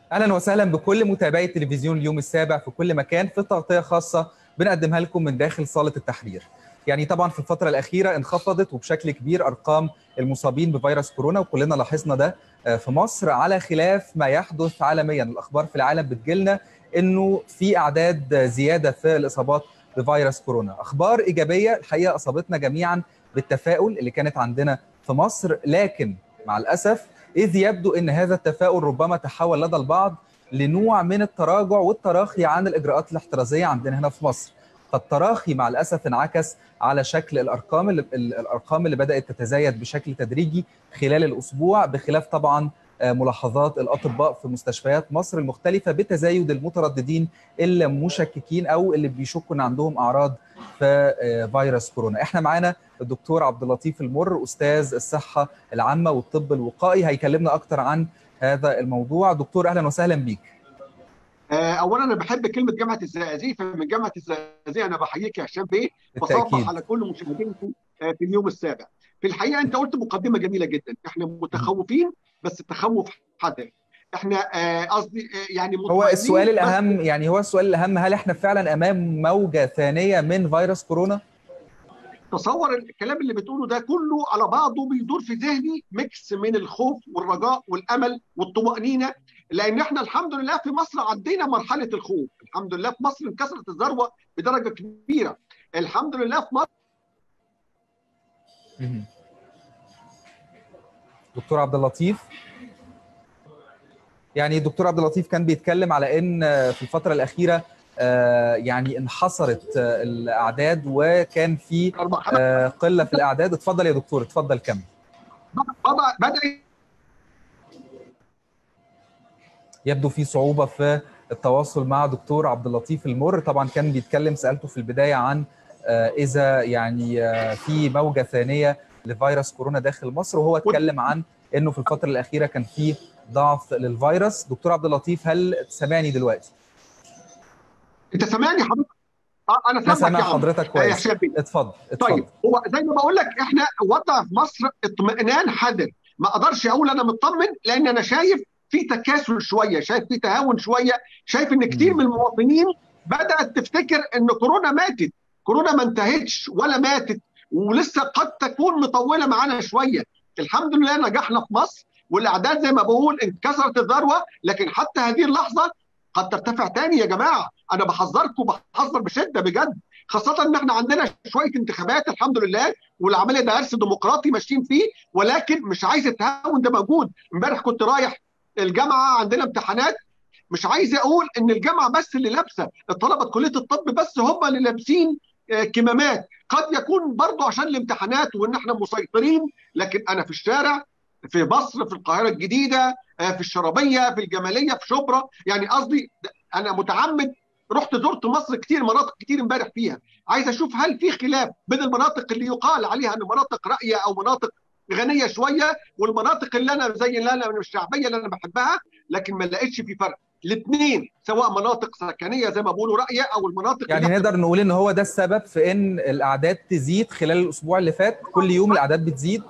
اهلا وسهلا بكل متابعي تلفزيون اليوم السابع في كل مكان في تغطيه خاصه بنقدمها لكم من داخل صاله التحرير. يعني طبعا في الفتره الاخيره انخفضت وبشكل كبير ارقام المصابين بفيروس كورونا وكلنا لاحظنا ده في مصر على خلاف ما يحدث عالميا، الاخبار في العالم بتجيلنا انه في اعداد زياده في الاصابات بفيروس كورونا، اخبار ايجابيه الحقيقه اصابتنا جميعا بالتفاؤل اللي كانت عندنا في مصر لكن مع الاسف إذ يبدو أن هذا التفاؤل ربما تحول لدى البعض لنوع من التراجع والتراخي عن الإجراءات الاحترازية عندنا هنا في مصر فالتراخي مع الأسف انعكس على شكل الأرقام اللي الأرقام اللي بدأت تتزايد بشكل تدريجي خلال الأسبوع بخلاف طبعا ملاحظات الأطباء في مستشفيات مصر المختلفة بتزايد المترددين اللي مشككين أو اللي بيشكوا أن عندهم أعراض في فيروس كورونا احنا معانا الدكتور عبد اللطيف المر استاذ الصحه العامه والطب الوقائي هيكلمنا اكتر عن هذا الموضوع دكتور اهلا وسهلا بيك اولا انا بحب كلمه جامعه الزقازيق فمن جامعه الزقازيق انا بحييك يا هشام بيه بصبح على كل مشاهدينكم في اليوم السابع في الحقيقه انت قلت مقدمه جميله جدا احنا متخوفين بس التخوف حذر احنا قصدي آه يعني هو السؤال الاهم يعني هو السؤال الاهم هل احنا فعلا امام موجه ثانيه من فيروس كورونا؟ تصور الكلام اللي بتقوله ده كله على بعضه بيدور في ذهني ميكس من الخوف والرجاء والامل والطمانينه لان احنا الحمد لله في مصر عدينا مرحله الخوف، الحمد لله في مصر انكسرت الذروه بدرجه كبيره، الحمد لله في مصر دكتور عبد اللطيف يعني الدكتور عبد اللطيف كان بيتكلم على ان في الفتره الاخيره يعني انحصرت الاعداد وكان في قله في الاعداد اتفضل يا دكتور اتفضل كمل بدا يبدو في صعوبه في التواصل مع دكتور عبد اللطيف المر طبعا كان بيتكلم سالته في البدايه عن اذا يعني في موجه ثانيه لفيروس كورونا داخل مصر وهو اتكلم عن انه في الفتره الاخيره كان في ضعف للفيروس دكتور عبد اللطيف هل سامعني دلوقتي انت سامعني حضرتك اه انا سامعك سامع حضرتك كويس اتفضل طيب هو زي ما بقول لك احنا وضع في مصر اطمئنان حذر ما اقدرش اقول انا مطمن لان انا شايف في تكاسل شويه شايف في تهاون شويه شايف ان كتير من المواطنين بدات تفتكر ان كورونا ماتت كورونا ما انتهتش ولا ماتت ولسه قد تكون مطوله معانا شويه الحمد لله نجحنا في مصر والاعداد زي ما بقول انكسرت الذروه لكن حتى هذه اللحظه قد ترتفع تاني يا جماعه انا بحذركم بحذر بشده بجد خاصه ان احنا عندنا شويه انتخابات الحمد لله والعمليه ده درس ديمقراطي ماشيين فيه ولكن مش عايز التهاون ده موجود امبارح كنت رايح الجامعه عندنا امتحانات مش عايز اقول ان الجامعه بس اللي لابسه طلبه كليه الطب بس هم اللي لابسين كمامات قد يكون برضه عشان الامتحانات وان احنا مسيطرين لكن انا في الشارع في مصر في القاهره الجديده في الشرابيه في الجماليه في شبرا يعني قصدي انا متعمد رحت زرت مصر كتير مناطق كتير امبارح فيها عايز اشوف هل في خلاف بين المناطق اللي يقال عليها ان مناطق راقيه او مناطق غنيه شويه والمناطق اللي انا زي اللي انا الشعبيه اللي انا بحبها لكن ما لقيتش في فرق الاثنين سواء مناطق سكنيه زي ما بيقولوا راقيه او المناطق يعني نقدر نقول ان هو ده السبب في ان الاعداد تزيد خلال الاسبوع اللي فات كل يوم الاعداد بتزيد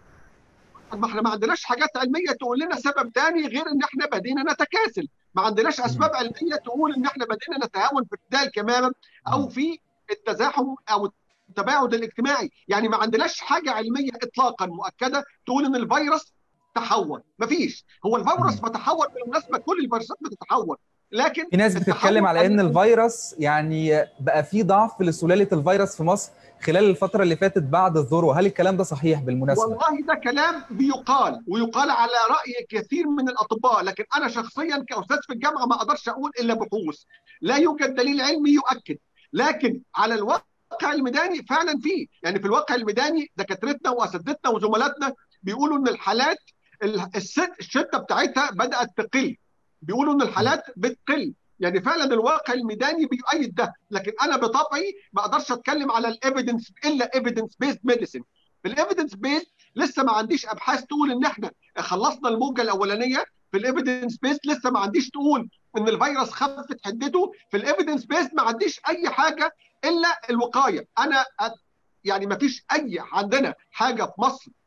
ما احنا ما عندناش حاجات علميه تقول لنا سبب ثاني غير ان احنا بدينا نتكاسل ما عندناش اسباب علميه تقول ان احنا بدينا نتهاون في ارتداء الكمامه او في التزاحم او التباعد الاجتماعي يعني ما عندناش حاجه علميه اطلاقا مؤكده تقول ان الفيروس تحول مفيش هو الفيروس بتحول بالمناسبه كل الفيروسات بتتحول لكن في ناس بتتكلم على ان الفيروس يعني بقى في ضعف لسلاله الفيروس في مصر خلال الفتره اللي فاتت بعد الذروه هل الكلام ده صحيح بالمناسبه والله ده كلام بيقال ويقال على راي كثير من الاطباء لكن انا شخصيا كاستاذ في الجامعه ما اقدرش اقول الا بحوث لا يوجد دليل علمي يؤكد لكن على الواقع الميداني فعلا فيه يعني في الواقع الميداني دكاترتنا واساتذتنا وزملاتنا بيقولوا ان الحالات الشده بتاعتها بدات تقل بيقولوا ان الحالات بتقل يعني فعلا الواقع الميداني بيؤيد ده لكن انا بطبعي ما اقدرش اتكلم على الايفيدنس الا ايفيدنس بيست ميديسن الايفيدنس بيست لسه ما عنديش ابحاث تقول ان احنا خلصنا الموجه الاولانيه في الايفيدنس بيست لسه ما عنديش تقول ان الفيروس خفت حدته في الايفيدنس بيست ما عنديش اي حاجه الا الوقايه انا يعني ما فيش اي عندنا حاجه في مصر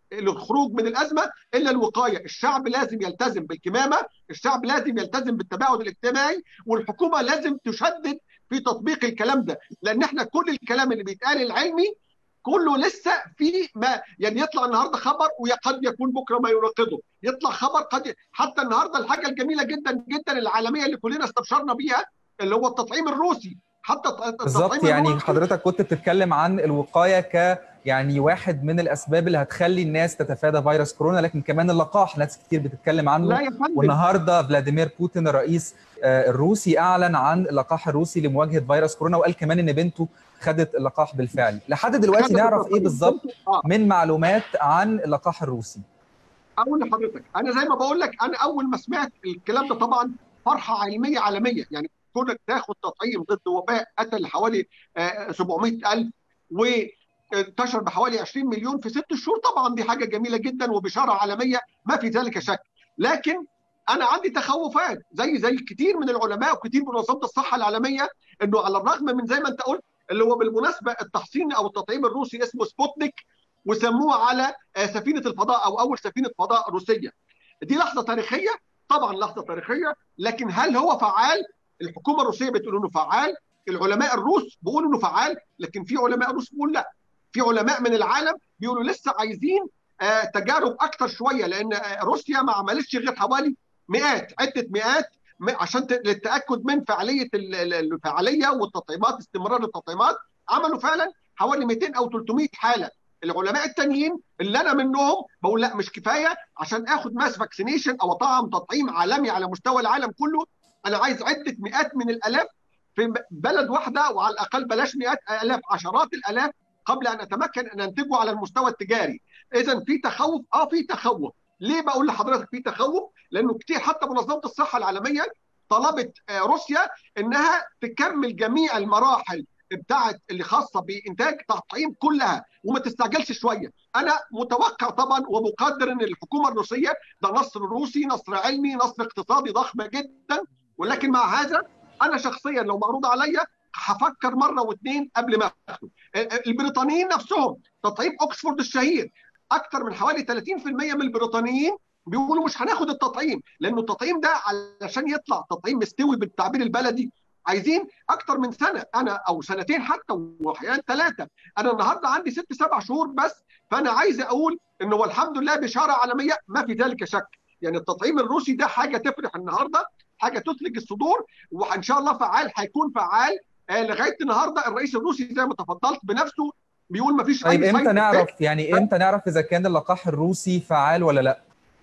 الخروج من الازمه الا الوقايه، الشعب لازم يلتزم بالكمامه، الشعب لازم يلتزم بالتباعد الاجتماعي، والحكومه لازم تشدد في تطبيق الكلام ده، لان احنا كل الكلام اللي بيتقال العلمي كله لسه في ما يعني يطلع النهارده خبر وقد يكون بكره ما يناقضه، يطلع خبر قد حتى النهارده الحاجه الجميله جدا جدا العالميه اللي كلنا استبشرنا بيها اللي هو التطعيم الروسي، حتى بالظبط يعني حضرتك كنت بتتكلم عن الوقايه ك يعني واحد من الاسباب اللي هتخلي الناس تتفادى فيروس كورونا لكن كمان اللقاح ناس كتير بتتكلم عنه لا يا فندم. والنهارده فلاديمير بوتين الرئيس الروسي اعلن عن اللقاح الروسي لمواجهه فيروس كورونا وقال كمان ان بنته خدت اللقاح بالفعل لحد دلوقتي نعرف ايه بالظبط من معلومات عن اللقاح الروسي اقول لحضرتك انا زي ما بقول لك انا اول ما سمعت الكلام ده طبعا فرحه علميه عالميه يعني كونك تاخد تطعيم ضد وباء قتل حوالي 700000 وانتشر بحوالي 20 مليون في ست شهور طبعا دي حاجه جميله جدا وبشاره عالميه ما في ذلك شك لكن انا عندي تخوفات زي زي كتير من العلماء وكتير من منظمه الصحه العالميه انه على الرغم من زي ما انت قلت اللي هو بالمناسبه التحصين او التطعيم الروسي اسمه سبوتنيك وسموه على سفينه الفضاء او اول سفينه فضاء روسيه دي لحظه تاريخيه طبعا لحظه تاريخيه لكن هل هو فعال الحكومه الروسيه بتقول انه فعال العلماء الروس بيقولوا انه فعال لكن في علماء روس بيقول لا في علماء من العالم بيقولوا لسه عايزين آه تجارب اكثر شويه لان آه روسيا ما عملتش غير حوالي مئات عده مئات عشان للتاكد من فعاليه الفعاليه والتطعيمات استمرار التطعيمات عملوا فعلا حوالي 200 او 300 حاله العلماء التانيين اللي انا منهم بقول لا مش كفايه عشان اخد ماس فاكسينيشن او اطعم تطعيم عالمي على مستوى العالم كله انا عايز عده مئات من الالاف في بلد واحده وعلى الاقل بلاش مئات الاف عشرات الالاف قبل ان اتمكن ان انتجه على المستوى التجاري اذا في تخوف اه في تخوف ليه بقول لحضرتك في تخوف لانه كتير حتى منظمه الصحه العالميه طلبت روسيا انها تكمل جميع المراحل بتاعت اللي خاصه بانتاج تطعيم كلها وما تستعجلش شويه انا متوقع طبعا ومقدر ان الحكومه الروسيه ده نصر روسي نصر علمي نصر اقتصادي ضخم جدا ولكن مع هذا انا شخصيا لو معروض عليا هفكر مره واثنين قبل ما اخده البريطانيين نفسهم تطعيم اوكسفورد الشهير اكثر من حوالي 30% من البريطانيين بيقولوا مش هناخد التطعيم لانه التطعيم ده علشان يطلع تطعيم مستوي بالتعبير البلدي عايزين اكتر من سنه انا او سنتين حتى واحيانا ثلاثه انا النهارده عندي ست سبع شهور بس فانا عايز اقول انه والحمد لله بشاره عالميه ما في ذلك شك يعني التطعيم الروسي ده حاجه تفرح النهارده حاجه تثلج الصدور وان شاء الله فعال هيكون فعال آه لغايه النهارده الرئيس الروسي زي ما تفضلت بنفسه بيقول ما فيش طيب امتى نعرف يعني امتى نعرف اذا كان اللقاح الروسي فعال ولا لا؟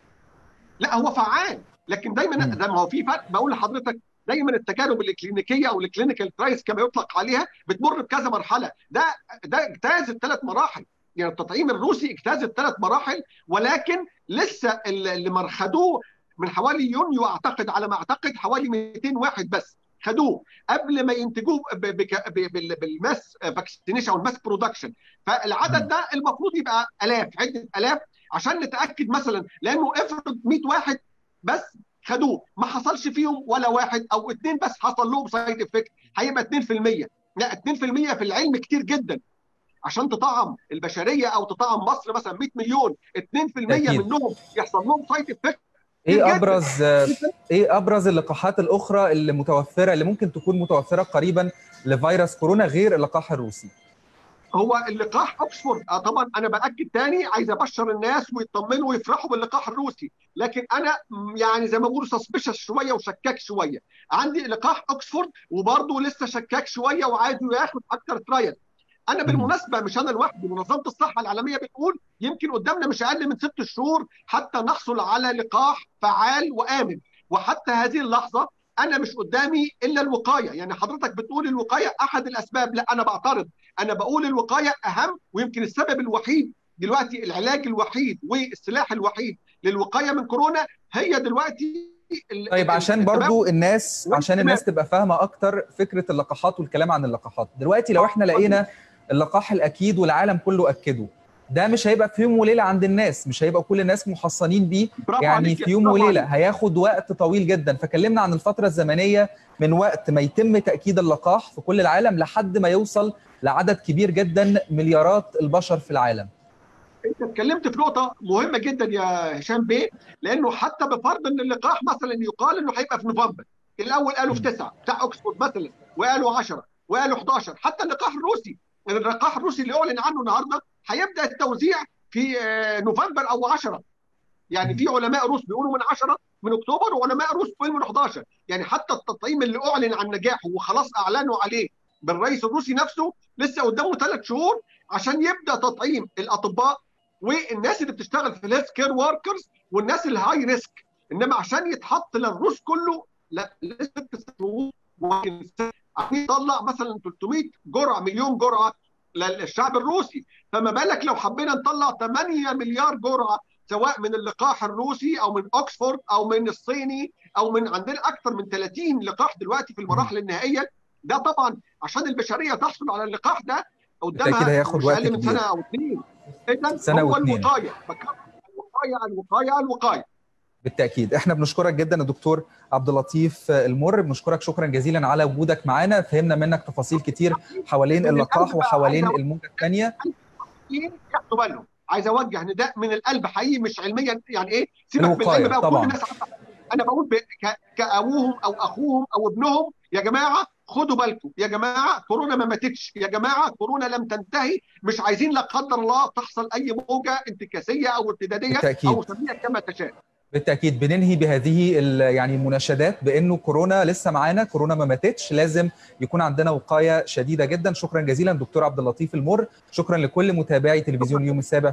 لا هو فعال لكن دايما زي ما هو في فرق بقول لحضرتك دايما التجارب الكلينيكيه او الكلينيكال ترايس كما يطلق عليها بتمر بكذا مرحله ده ده اجتاز الثلاث مراحل يعني التطعيم الروسي اجتاز الثلاث مراحل ولكن لسه اللي خدوه من حوالي يونيو اعتقد على ما اعتقد حوالي 200 واحد بس خدوه قبل ما ينتجوه بالماس فاكسينيشن او الماس برودكشن فالعدد ده المفروض يبقى الاف عده الاف عشان نتاكد مثلا لانه افرض 100 واحد بس خدوه ما حصلش فيهم ولا واحد او اثنين بس حصل لهم سايد افكت هيبقى 2% لا 2% في العلم كتير جدا عشان تطعم البشريه او تطعم مصر مثلا 100 مليون 2% أكيد. منهم يحصل لهم سايد افكت ايه ابرز ايه ابرز اللقاحات الاخرى اللي متوفره اللي ممكن تكون متوفره قريبا لفيروس كورونا غير اللقاح الروسي هو اللقاح اوكسفورد آه طبعا انا باكد تاني عايز ابشر الناس ويطمنوا ويفرحوا باللقاح الروسي لكن انا يعني زي ما بيقولوا سسبشس شويه وشكاك شويه عندي لقاح اوكسفورد وبرضه لسه شكاك شويه وعايز ياخد اكتر ترايل انا بالمناسبه مش انا لوحدي منظمه الصحه العالميه بتقول يمكن قدامنا مش اقل من ست شهور حتى نحصل على لقاح فعال وامن وحتى هذه اللحظه انا مش قدامي الا الوقايه يعني حضرتك بتقول الوقايه احد الاسباب لا انا بعترض انا بقول الوقايه اهم ويمكن السبب الوحيد دلوقتي العلاج الوحيد والسلاح الوحيد للوقايه من كورونا هي دلوقتي طيب عشان برضو الناس عشان الناس تبقى فاهمه اكتر فكره اللقاحات والكلام عن اللقاحات دلوقتي لو احنا لقينا اللقاح الاكيد والعالم كله اكده ده مش هيبقى في يوم وليله عند الناس مش هيبقى كل الناس محصنين بيه يعني في يوم وليله هياخد وقت طويل جدا فكلمنا عن الفتره الزمنيه من وقت ما يتم تاكيد اللقاح في كل العالم لحد ما يوصل لعدد كبير جدا مليارات البشر في العالم انت اتكلمت في نقطه مهمه جدا يا هشام بيه لانه حتى بفرض ان اللقاح مثلا يقال انه هيبقى في نوفمبر الاول قالوا في تسعه بتاع اوكسفورد مثلا وقالوا 10 وقالوا 11 حتى اللقاح الروسي اللقاح الروسي اللي اعلن عنه النهارده هيبدا التوزيع في نوفمبر او 10 يعني في علماء روس بيقولوا من 10 من اكتوبر وعلماء روس بيقولوا من 11 يعني حتى التطعيم اللي اعلن عن نجاحه وخلاص اعلنوا عليه بالرئيس الروسي نفسه لسه قدامه ثلاث شهور عشان يبدا تطعيم الاطباء والناس اللي بتشتغل في الهيلث كير وركرز والناس اللي هاي ريسك انما عشان يتحط للروس كله لا لسه ست شهور عشان يطلع مثلا 300 جرعه مليون جرعه للشعب الروسي فما بالك لو حبينا نطلع 8 مليار جرعه سواء من اللقاح الروسي او من اوكسفورد او من الصيني او من عندنا اكثر من 30 لقاح دلوقتي في المراحل النهائيه ده طبعا عشان البشريه تحصل على اللقاح ده قدامها هياخد وقت اقل من سنه او اثنين اذا سنة هو واثنين. الوقايه الوقايه الوقايه الوقايه بالتاكيد احنا بنشكرك جدا يا دكتور عبد اللطيف المر بنشكرك شكرا جزيلا على وجودك معانا فهمنا منك تفاصيل كتير حوالين اللقاح وحوالين الموجه الثانيه ياخدوا بالهم عايز اوجه نداء من القلب حقيقي مش علميا يعني ايه سيبك من الوقاية العلم بقى طبعاً. كل الناس عارفة. انا بقول ب- ك- كابوهم او اخوهم او ابنهم يا جماعه خدوا بالكم يا جماعه كورونا ما ماتتش يا جماعه كورونا لم تنتهي مش عايزين لا قدر الله تحصل اي موجه انتكاسيه او ارتداديه بالتأكيد. او سميها كما تشاء بالتاكيد بننهي بهذه ال- يعني المناشدات بانه كورونا لسه معانا كورونا ما ماتتش لازم يكون عندنا وقايه شديده جدا شكرا جزيلا دكتور عبد اللطيف المر شكرا لكل متابعي تلفزيون اليوم السابع